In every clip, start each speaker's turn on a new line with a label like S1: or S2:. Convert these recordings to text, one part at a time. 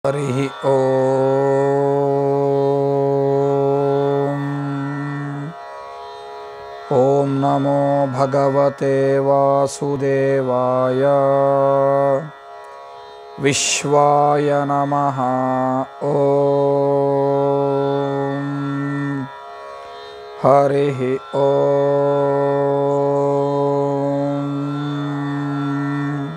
S1: हरिः ॐ ॐ नमो भगवते वासुदेवाय विश्वाय नमः ॐ हरिः ॐ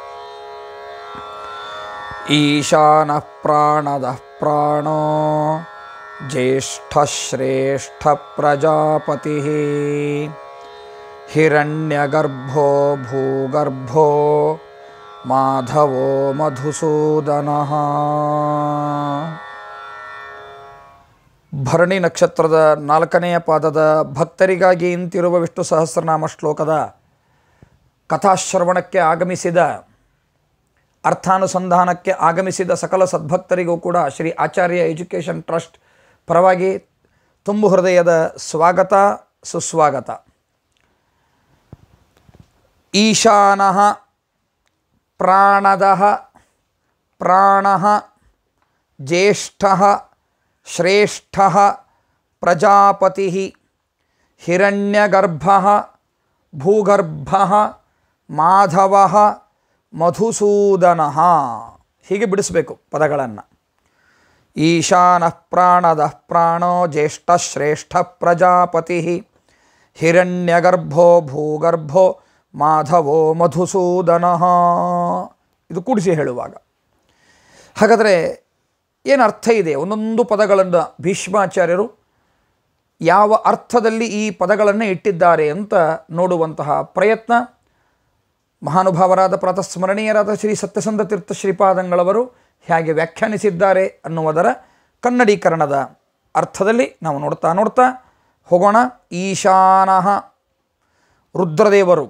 S1: ईशानः प्राणदः प्राणो ज्येष्ठश्रेष्ठप्रजापतिः हिरण्यगर्भो भूगर्भो माधवो ಮಧುಸೂದನಃ ಭರಣಿ ನಕ್ಷತ್ರದ ನಾಲ್ಕನೆಯ ಪಾದದ ಭಕ್ತರಿಗಾಗಿ ಇಂತಿರುವ ವಿಷ್ಣು ಸಹಸ್ರನಾಮ ಶ್ಲೋಕದ ಕಥಾಶ್ರವಣಕ್ಕೆ ಆಗಮಿಸಿದ ಅರ್ಥಾನುಸಂಧಾನಕ್ಕೆ ಆಗಮಿಸಿದ ಸಕಲ ಸದ್ಭಕ್ತರಿಗೂ ಕೂಡ ಶ್ರೀ ಆಚಾರ್ಯ ಎಜುಕೇಷನ್ ಟ್ರಸ್ಟ್ ಪರವಾಗಿ ತುಂಬು ಹೃದಯದ ಸ್ವಾಗತ ಸುಸ್ವಾಗತ ಈಶಾನಃ ಪ್ರಾಣದಃ ಪ್ರಾಣಃ ಜ್ಯೇಷ್ಠಃ ಶ್ರೇಷ್ಠಃ ಪ್ರಜಾಪತಿಃ ಹಿರಣ್ಯಗರ್ಭಃ ಭೂಗರ್ಭಃ ಮಾಧವಃ ಮಧುಸೂದನಃ ಹೀಗೆ ಬಿಡಿಸಬೇಕು ಪದಗಳನ್ನು ಈಶಾನಃ ಪ್ರಾಣದಃ ಪ್ರಾಣೋ ಜ್ಯೇಷ್ಠ ಶ್ರೇಷ್ಠ ಪ್ರಜಾಪತಿ ಹಿರಣ್ಯಗರ್ಭೋ ಭೂಗರ್ಭೋ ಮಾಧವೋ ಮಧುಸೂದನಃ ಇದು ಕೂಡಿಸಿ ಹೇಳುವಾಗ ಹಾಗಾದರೆ ಏನು ಅರ್ಥ ಇದೆ ಒಂದೊಂದು ಪದಗಳನ್ನು ಭೀಷ್ಮಾಚಾರ್ಯರು ಯಾವ ಅರ್ಥದಲ್ಲಿ ಈ ಪದಗಳನ್ನು ಇಟ್ಟಿದ್ದಾರೆ ಅಂತ ನೋಡುವಂತಹ ಪ್ರಯತ್ನ ಮಹಾನುಭಾವರಾದ ಪ್ರಾತಸ್ಮರಣೀಯರಾದ ಶ್ರೀ ಸತ್ಯಸಂಧ ತೀರ್ಥ ಶ್ರೀಪಾದಂಗಳವರು ಹೇಗೆ ವ್ಯಾಖ್ಯಾನಿಸಿದ್ದಾರೆ ಅನ್ನುವುದರ ಕನ್ನಡೀಕರಣದ ಅರ್ಥದಲ್ಲಿ ನಾವು ನೋಡ್ತಾ ನೋಡ್ತಾ ಹೋಗೋಣ ಈಶಾನಃ ರುದ್ರದೇವರು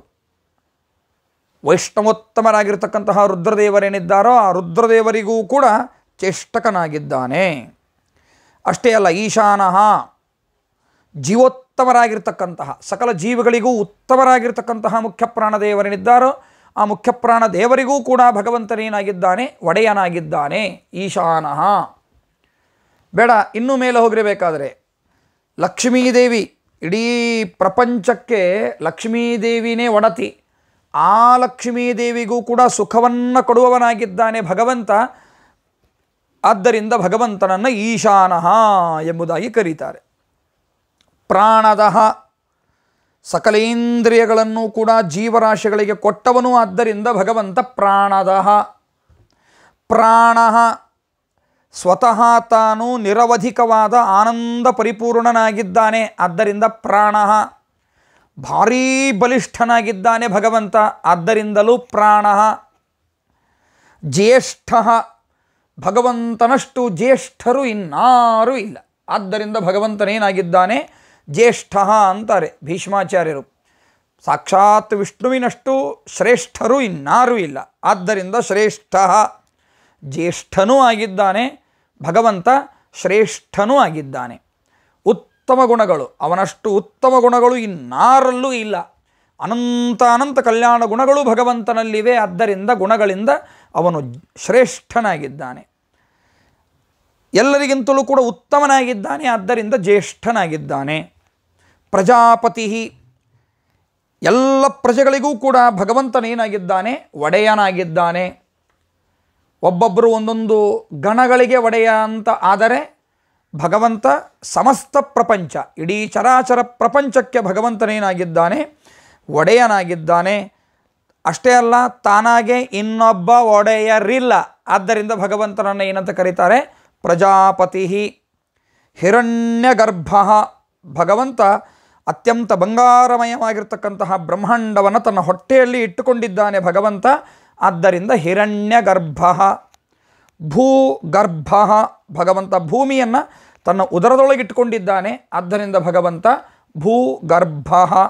S1: ವೈಷ್ಣವೋತ್ತಮರಾಗಿರ್ತಕ್ಕಂತಹ ರುದ್ರದೇವರೇನಿದ್ದಾರೋ ಆ ರುದ್ರದೇವರಿಗೂ ಕೂಡ ಚೇಷ್ಟಕನಾಗಿದ್ದಾನೆ ಅಷ್ಟೇ ಅಲ್ಲ ಈಶಾನಃ ಜೀವೋತ್ತಮರಾಗಿರ್ತಕ್ಕಂತಹ ಸಕಲ ಜೀವಿಗಳಿಗೂ ಉತ್ತಮರಾಗಿರ್ತಕ್ಕಂತಹ ಮುಖ್ಯ ಪ್ರಾಣದೇವರೇನಿದ್ದಾರೋ ಆ ಮುಖ್ಯ ಪ್ರಾಣ ದೇವರಿಗೂ ಕೂಡ ಭಗವಂತನೇನಾಗಿದ್ದಾನೆ ಒಡೆಯನಾಗಿದ್ದಾನೆ ಈಶಾನಃ ಬೇಡ ಇನ್ನೂ ಮೇಲೆ ಹೋಗಿರಬೇಕಾದ್ರೆ ಲಕ್ಷ್ಮೀದೇವಿ ಇಡೀ ಪ್ರಪಂಚಕ್ಕೆ ಲಕ್ಷ್ಮೀದೇವಿನೇ ಒಡತಿ ಆ ಲಕ್ಷ್ಮೀದೇವಿಗೂ ಕೂಡ ಸುಖವನ್ನು ಕೊಡುವವನಾಗಿದ್ದಾನೆ ಭಗವಂತ ಆದ್ದರಿಂದ ಭಗವಂತನನ್ನು ಈಶಾನಃ ಎಂಬುದಾಗಿ ಕರೀತಾರೆ ಪ್ರಾಣದಃ ಸಕಲೇಂದ್ರಿಯಗಳನ್ನು ಕೂಡ ಜೀವರಾಶಿಗಳಿಗೆ ಕೊಟ್ಟವನು ಆದ್ದರಿಂದ ಭಗವಂತ ಪ್ರಾಣದಃ ಪ್ರಾಣ ಸ್ವತಃ ತಾನು ನಿರವಧಿಕವಾದ ಆನಂದ ಪರಿಪೂರ್ಣನಾಗಿದ್ದಾನೆ ಆದ್ದರಿಂದ ಪ್ರಾಣ ಭಾರೀ ಬಲಿಷ್ಠನಾಗಿದ್ದಾನೆ ಭಗವಂತ ಆದ್ದರಿಂದಲೂ ಪ್ರಾಣ ಜ್ಯೇಷ್ಠ ಭಗವಂತನಷ್ಟು ಜ್ಯೇಷ್ಠರು ಇನ್ನಾರೂ ಇಲ್ಲ ಆದ್ದರಿಂದ ಭಗವಂತನೇನಾಗಿದ್ದಾನೆ ಜ್ಯೇಷ್ಠ ಅಂತಾರೆ ಭೀಷ್ಮಾಚಾರ್ಯರು ಸಾಕ್ಷಾತ್ ವಿಷ್ಣುವಿನಷ್ಟು ಶ್ರೇಷ್ಠರು ಇನ್ನಾರೂ ಇಲ್ಲ ಆದ್ದರಿಂದ ಶ್ರೇಷ್ಠ ಜ್ಯೇಷ್ಠನೂ ಆಗಿದ್ದಾನೆ ಭಗವಂತ ಶ್ರೇಷ್ಠನೂ ಆಗಿದ್ದಾನೆ ಉತ್ತಮ ಗುಣಗಳು ಅವನಷ್ಟು ಉತ್ತಮ ಗುಣಗಳು ಇನ್ನಾರಲ್ಲೂ ಇಲ್ಲ ಅನಂತ ಅನಂತ ಕಲ್ಯಾಣ ಗುಣಗಳು ಭಗವಂತನಲ್ಲಿವೆ ಆದ್ದರಿಂದ ಗುಣಗಳಿಂದ ಅವನು ಶ್ರೇಷ್ಠನಾಗಿದ್ದಾನೆ ಎಲ್ಲರಿಗಿಂತಲೂ ಕೂಡ ಉತ್ತಮನಾಗಿದ್ದಾನೆ ಆದ್ದರಿಂದ ಜ್ಯೇಷ್ಠನಾಗಿದ್ದಾನೆ ಪ್ರಜಾಪತಿ ಎಲ್ಲ ಪ್ರಜೆಗಳಿಗೂ ಕೂಡ ಭಗವಂತನೇನಾಗಿದ್ದಾನೆ ಒಡೆಯನಾಗಿದ್ದಾನೆ ಒಬ್ಬೊಬ್ಬರು ಒಂದೊಂದು ಗಣಗಳಿಗೆ ಒಡೆಯ ಅಂತ ಆದರೆ ಭಗವಂತ ಸಮಸ್ತ ಪ್ರಪಂಚ ಇಡೀ ಚರಾಚರ ಪ್ರಪಂಚಕ್ಕೆ ಭಗವಂತನೇನಾಗಿದ್ದಾನೆ ಒಡೆಯನಾಗಿದ್ದಾನೆ ಅಷ್ಟೇ ಅಲ್ಲ ತಾನಾಗೆ ಇನ್ನೊಬ್ಬ ಒಡೆಯರಿಲ್ಲ ಆದ್ದರಿಂದ ಭಗವಂತನನ್ನು ಏನಂತ ಕರೀತಾರೆ ಪ್ರಜಾಪತಿ ಹಿರಣ್ಯಗರ್ಭ ಭಗವಂತ ಅತ್ಯಂತ ಬಂಗಾರಮಯವಾಗಿರ್ತಕ್ಕಂತಹ ಬ್ರಹ್ಮಾಂಡವನ್ನು ತನ್ನ ಹೊಟ್ಟೆಯಲ್ಲಿ ಇಟ್ಟುಕೊಂಡಿದ್ದಾನೆ ಭಗವಂತ ಆದ್ದರಿಂದ ಹಿರಣ್ಯಗರ್ಭ ಭೂಗರ್ಭ ಭಗವಂತ ಭೂಮಿಯನ್ನು ತನ್ನ ಉದರದೊಳಗಿಟ್ಟುಕೊಂಡಿದ್ದಾನೆ ಆದ್ದರಿಂದ ಭಗವಂತ ಭೂಗರ್ಭ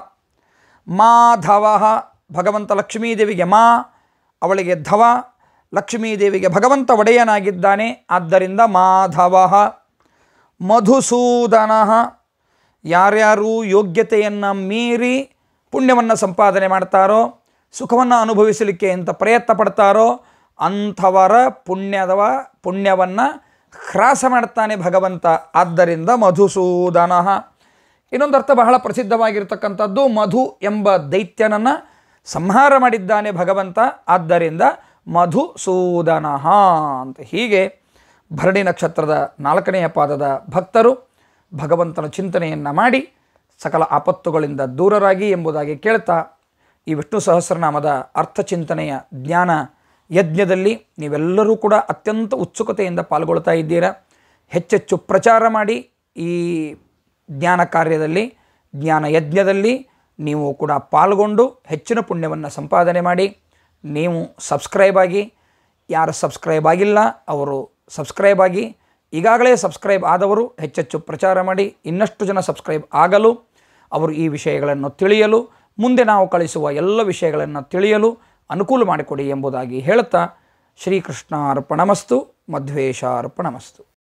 S1: ಮಾಧವ ಭಗವಂತ ಲಕ್ಷ್ಮೀದೇವಿಗೆ ಮಾ ಅವಳಿಗೆ ಧವ ಲಕ್ಷ್ಮೀದೇವಿಗೆ ಭಗವಂತ ಒಡೆಯನಾಗಿದ್ದಾನೆ ಆದ್ದರಿಂದ ಮಾಧವ ಮಧುಸೂದನ ಯಾರ್ಯಾರು ಯೋಗ್ಯತೆಯನ್ನು ಮೀರಿ ಪುಣ್ಯವನ್ನು ಸಂಪಾದನೆ ಮಾಡ್ತಾರೋ ಸುಖವನ್ನು ಅನುಭವಿಸಲಿಕ್ಕೆ ಅಂತ ಪ್ರಯತ್ನ ಪಡ್ತಾರೋ ಅಂಥವರ ಪುಣ್ಯದವ ಪುಣ್ಯವನ್ನು ಹ್ರಾಸ ಮಾಡ್ತಾನೆ ಭಗವಂತ ಆದ್ದರಿಂದ ಮಧುಸೂದನ ಇನ್ನೊಂದು ಅರ್ಥ ಬಹಳ ಪ್ರಸಿದ್ಧವಾಗಿರ್ತಕ್ಕಂಥದ್ದು ಮಧು ಎಂಬ ದೈತ್ಯನನ್ನು ಸಂಹಾರ ಮಾಡಿದ್ದಾನೆ ಭಗವಂತ ಆದ್ದರಿಂದ ಮಧುಸೂದನ ಅಂತ ಹೀಗೆ ಭರಣಿ ನಕ್ಷತ್ರದ ನಾಲ್ಕನೆಯ ಪಾದದ ಭಕ್ತರು ಭಗವಂತನ ಚಿಂತನೆಯನ್ನು ಮಾಡಿ ಸಕಲ ಆಪತ್ತುಗಳಿಂದ ದೂರರಾಗಿ ಎಂಬುದಾಗಿ ಕೇಳ್ತಾ ಈ ವಿಷ್ಣು ಸಹಸ್ರನಾಮದ ಅರ್ಥಚಿಂತನೆಯ ಜ್ಞಾನ ಯಜ್ಞದಲ್ಲಿ ನೀವೆಲ್ಲರೂ ಕೂಡ ಅತ್ಯಂತ ಉತ್ಸುಕತೆಯಿಂದ ಪಾಲ್ಗೊಳ್ತಾ ಇದ್ದೀರಾ ಹೆಚ್ಚೆಚ್ಚು ಪ್ರಚಾರ ಮಾಡಿ ಈ ಜ್ಞಾನ ಕಾರ್ಯದಲ್ಲಿ ಜ್ಞಾನ ಯಜ್ಞದಲ್ಲಿ ನೀವು ಕೂಡ ಪಾಲ್ಗೊಂಡು ಹೆಚ್ಚಿನ ಪುಣ್ಯವನ್ನು ಸಂಪಾದನೆ ಮಾಡಿ ನೀವು ಸಬ್ಸ್ಕ್ರೈಬ್ ಆಗಿ ಯಾರು ಸಬ್ಸ್ಕ್ರೈಬ್ ಆಗಿಲ್ಲ ಅವರು ಸಬ್ಸ್ಕ್ರೈಬ್ ಆಗಿ ಈಗಾಗಲೇ ಸಬ್ಸ್ಕ್ರೈಬ್ ಆದವರು ಹೆಚ್ಚೆಚ್ಚು ಪ್ರಚಾರ ಮಾಡಿ ಇನ್ನಷ್ಟು ಜನ ಸಬ್ಸ್ಕ್ರೈಬ್ ಆಗಲು ಅವರು ಈ ವಿಷಯಗಳನ್ನು ತಿಳಿಯಲು ಮುಂದೆ ನಾವು ಕಳಿಸುವ ಎಲ್ಲ ವಿಷಯಗಳನ್ನು ತಿಳಿಯಲು ಅನುಕೂಲ ಮಾಡಿಕೊಡಿ ಎಂಬುದಾಗಿ ಹೇಳುತ್ತಾ ಶ್ರೀಕೃಷ್ಣ ಅರ್ಪಣಮಸ್ತು ಮಧ್ವೇಶ ಅರ್ಪಣಮಸ್ತು